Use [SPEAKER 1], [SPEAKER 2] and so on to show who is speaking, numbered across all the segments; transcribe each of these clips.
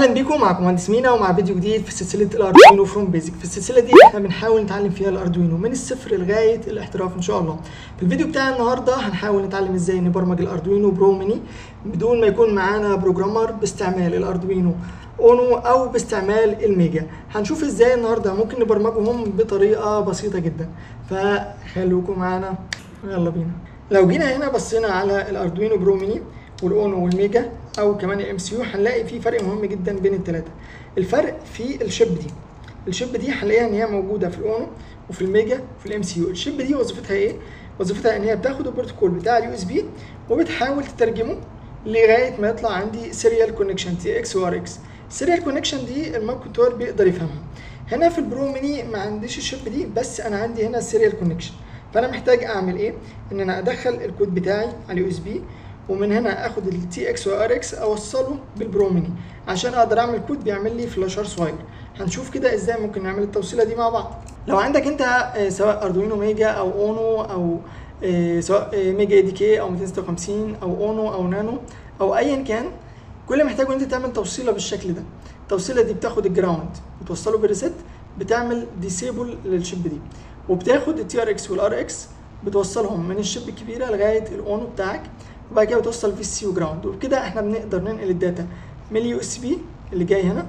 [SPEAKER 1] اهلا بيكم معكم مهندس مينا ومع فيديو جديد في سلسله الاردوينو فروم بيزك في السلسله دي احنا بنحاول نتعلم فيها الاردوينو من الصفر لغايه الاحتراف ان شاء الله في الفيديو بتاع النهارده هنحاول نتعلم ازاي نبرمج الاردوينو برو ميني بدون ما يكون معانا بروجرامر باستعمال الاردوينو اونو او باستعمال الميجا هنشوف ازاي النهارده ممكن نبرمجهم بطريقه بسيطه جدا فخلوكم معانا يلا بينا لو جينا هنا بصينا على الاردوينو برو ميني والاونو والميجا او كمان الام سي يو هنلاقي في فرق مهم جدا بين الثلاثه الفرق في الشيب دي الشيب دي هنلاقيها ان هي موجوده في الاونو وفي الميجا وفي الام سي يو الشيب دي وظيفتها ايه وظيفتها ان هي بتاخد البروتوكول بتاع اليو اس بي وبتحاول تترجمه لغايه ما يطلع عندي سيريال كونكشن تي اكس وار اكس السيريال كونكشن دي المايكرو كنترول بيقدر يفهمها هنا في البرو ميني ما عنديش الشيب دي بس انا عندي هنا السيريال كونكشن فانا محتاج اعمل ايه ان انا ادخل الكود بتاعي على اليو اس بي ومن هنا اخد التي اكس وار اكس اوصله بالبرو ميني عشان اقدر اعمل كود بيعمل لي فلاشر صغير هنشوف كده ازاي ممكن نعمل التوصيله دي مع بعض لو عندك انت سواء اردوينو ميجا او اونو او سواء ميجا اي دي كي او 256 او اونو او نانو او ايا كان كل اللي محتاجه انت تعمل توصيله بالشكل ده التوصيله دي بتاخد الجراوند وتوصله بالريست بتعمل ديسيبل للشيب دي وبتاخد التي ار اكس والار اكس بتوصلهم من الشيب الكبيره لغايه الاونو بتاعك وبعد كده بتوصل في السي وجراوند وبكده احنا بنقدر ننقل الداتا من اليو اس بي اللي جاي هنا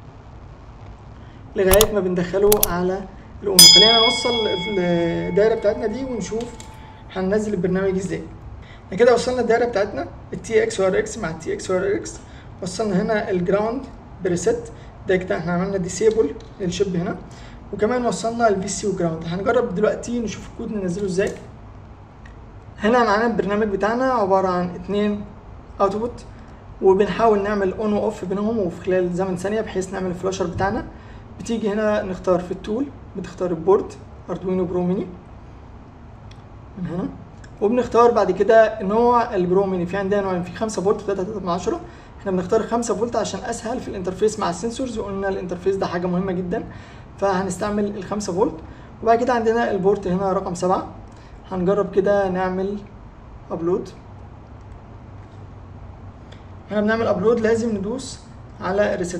[SPEAKER 1] لغايه ما بندخله على الاونو خلينا نوصل الدايره بتاعتنا دي ونشوف هننزل البرنامج ازاي احنا كده وصلنا الدايره بتاعتنا التي اكس وار اكس مع التي اكس وار اكس وصلنا هنا الجراوند بريست ده كده احنا عملنا ديسيبل للشيب هنا وكمان وصلنا الفي سي وجراوند هنجرب دلوقتي نشوف الكود ننزله ازاي هنا معانا البرنامج بتاعنا عبارة عن اتنين اوتبوت وبنحاول نعمل اون واوف بينهم وفي خلال زمن ثانية بحيث نعمل الفلاشر بتاعنا بتيجي هنا نختار في التول بتختار البورد اردوينو برو ميني من هنا وبنختار بعد كده نوع البرو ميني في عندنا نوعين في 5 فولت و 3 من 10 احنا بنختار 5 فولت عشان اسهل في الانترفيس مع السنسورز وقلنا الانترفيس ده حاجة مهمة جدا فهنستعمل ال 5 فولت وبعد كده عندنا البورت هنا رقم 7 هنجرب كده نعمل ابلود احنا بنعمل ابلود لازم ندوس على ريست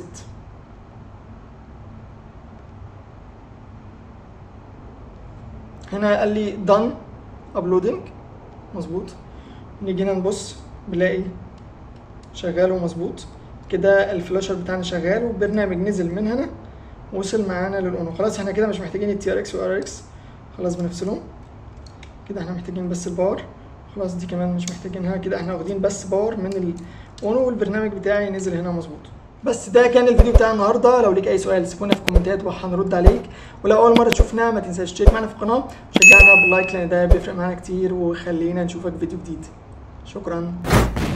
[SPEAKER 1] هنا قال لي done uploading مظبوط نيجي هنا نبص بنلاقي شغال ومظبوط كده الفلاشر بتاعنا شغال والبرنامج نزل من هنا وصل معانا للاونو خلاص احنا كده مش محتاجين التي ار اكس والار اكس خلاص بنفصلهم كده احنا محتاجين بس الباور خلاص دي كمان مش محتاجينها كده احنا واخدين بس باور من الاونو والبرنامج بتاعي نزل هنا مظبوط بس ده كان الفيديو بتاع النهارده لو ليك اي سؤال سيبونا في الكومنتات وهنرد عليك ولو اول مره تشوفنا ما تنساش تشترك معانا في القناه وشجعنا باللايك لان ده بيفرق معانا كتير وخلينا نشوفك في فيديو جديد شكرا